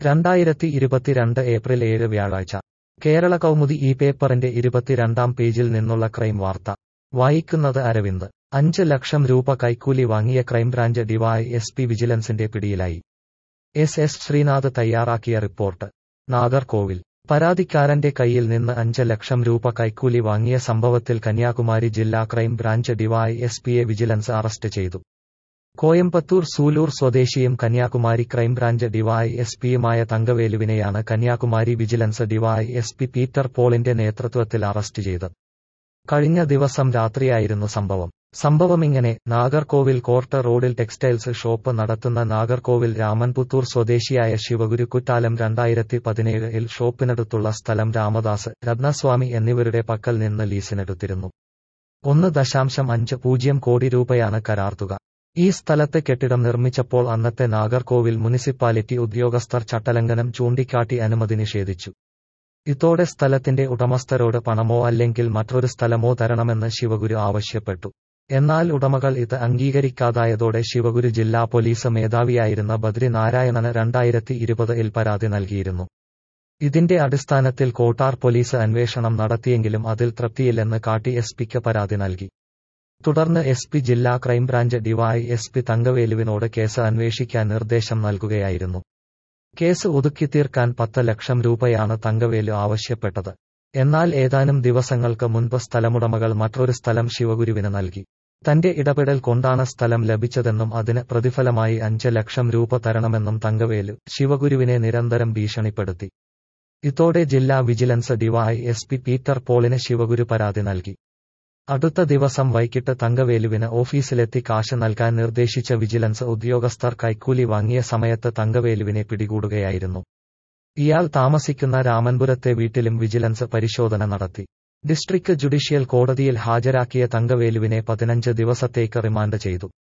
രണ്ടായിരത്തി ഇരുപത്തിരണ്ട് ഏപ്രിൽ ഏഴ് വ്യാഴാഴ്ച കേരള കൗമുദി ഈ പേപ്പറിന്റെ ഇരുപത്തിരണ്ടാം പേജിൽ നിന്നുള്ള ക്രൈം വാർത്ത വായിക്കുന്നത് അരവിന്ദ് അഞ്ച് ലക്ഷം രൂപ കൈക്കൂലി വാങ്ങിയ ക്രൈംബ്രാഞ്ച് ഡിവൈ എസ് പി വിജിലൻസിന്റെ പിടിയിലായി എസ് എസ് ശ്രീനാഥ് തയ്യാറാക്കിയ റിപ്പോർട്ട് നാഗർകോവിൽ പരാതിക്കാരന്റെ കയ്യിൽ നിന്ന് അഞ്ച് ലക്ഷം രൂപ കൈക്കൂലി വാങ്ങിയ സംഭവത്തിൽ കന്യാകുമാരി ജില്ലാ ക്രൈം ബ്രാഞ്ച് ഡിവൈ എസ് പിയെ വിജിലൻസ് അറസ്റ്റ് ചെയ്തു കോയമ്പത്തൂർ സൂലൂർ സ്വദേശിയും കന്യാകുമാരി ക്രൈംബ്രാഞ്ച് ഡിവൈ എസ് പിയുമായ തങ്കവേലുവിനെയാണ് Kanyakumari vigilance DY S P Peter പോളിന്റെ നേതൃത്വത്തിൽ അറസ്റ്റ് ചെയ്തത് കഴിഞ്ഞ ദിവസം രാത്രിയായിരുന്നു സംഭവം സംഭവമിങ്ങനെ നാഗർകോവിൽ കോർട്ട് റോഡിൽ ടെക്സ്റ്റൈൽസ് ഷോപ്പ് നടത്തുന്ന നാഗർകോവിൽ രാമൻപുത്തൂർ സ്വദേശിയായ ശിവഗുരു കുറ്റാലം രണ്ടായിരത്തി പതിനേഴിൽ ഷോപ്പിനടുത്തുള്ള സ്ഥലം രാമദാസ് രത്നസ്വാമി എന്നിവരുടെ പക്കൽ നിന്ന് ലീസിനെടുത്തിരുന്നു ഒന്ന് ദശാംശം അഞ്ച് പൂജ്യം കോടി രൂപയാണ് കരാർ തുക ഈ സ്ഥലത്ത് കെട്ടിടം നിർമ്മിച്ചപ്പോൾ അന്നത്തെ നാഗർകോവിൽ മുനിസിപ്പാലിറ്റി ഉദ്യോഗസ്ഥർ ചട്ടലംഘനം ചൂണ്ടിക്കാട്ടി അനുമതി നിഷേധിച്ചു ഇതോടെ സ്ഥലത്തിന്റെ ഉടമസ്ഥരോട് പണമോ അല്ലെങ്കിൽ മറ്റൊരു സ്ഥലമോ തരണമെന്ന് ശിവഗുരു ആവശ്യപ്പെട്ടു എന്നാൽ ഉടമകൾ ഇത് അംഗീകരിക്കാതായതോടെ ശിവഗുരു ജില്ലാ പോലീസ് മേധാവിയായിരുന്ന ബദ്രി നാരായണന് രണ്ടായിരത്തി ഇരുപതിൽ പരാതി നൽകിയിരുന്നു ഇതിന്റെ അടിസ്ഥാനത്തിൽ കോട്ടാർ പോലീസ് അന്വേഷണം നടത്തിയെങ്കിലും അതിൽ തൃപ്തിയില്ലെന്ന് കാട്ടി എസ് പിക്ക് പരാതി നൽകി തുടർന്ന് എസ് പി ജില്ലാ ക്രൈംബ്രാഞ്ച് ഡിവൈ എസ് പി തങ്കവേലുവിനോട് കേസ് അന്വേഷിക്കാൻ നിർദ്ദേശം നൽകുകയായിരുന്നു കേസ് ഒതുക്കി തീർക്കാൻ പത്ത് ലക്ഷം രൂപയാണ് തങ്കവേലു ആവശ്യപ്പെട്ടത് എന്നാൽ ഏതാനും ദിവസങ്ങൾക്ക് മുൻപ് സ്ഥലമുടമകൾ മറ്റൊരു സ്ഥലം ശിവഗുരുവിന് നൽകി തന്റെ ഇടപെടൽ കൊണ്ടാണ് സ്ഥലം ലഭിച്ചതെന്നും അതിന് പ്രതിഫലമായി അഞ്ച് ലക്ഷം രൂപ തരണമെന്നും തങ്കവേലു ശിവഗുരുവിനെ നിരന്തരം ഭീഷണിപ്പെടുത്തി ഇതോടെ ജില്ലാ vigilance DY S P Peter പോളിന് ശിവഗുരു പരാതി നൽകി അടുത്ത ദിവസം വൈകിട്ട് തങ്കവേലുവിന് ഓഫീസിലെത്തി കാശ് നൽകാൻ നിർദ്ദേശിച്ച വിജിലൻസ് ഉദ്യോഗസ്ഥർ കൈക്കൂലി വാങ്ങിയ സമയത്ത് തങ്കവേലുവിനെ പിടികൂടുകയായിരുന്നു ഇയാൾ താമസിക്കുന്ന രാമൻപുരത്തെ വീട്ടിലും വിജിലൻസ് പരിശോധന നടത്തി ഡിസ്ട്രിക്ട് ജുഡീഷ്യൽ കോടതിയിൽ ഹാജരാക്കിയ തങ്കവേലുവിനെ പതിനഞ്ച് ദിവസത്തേക്ക് റിമാൻഡ് ചെയ്തു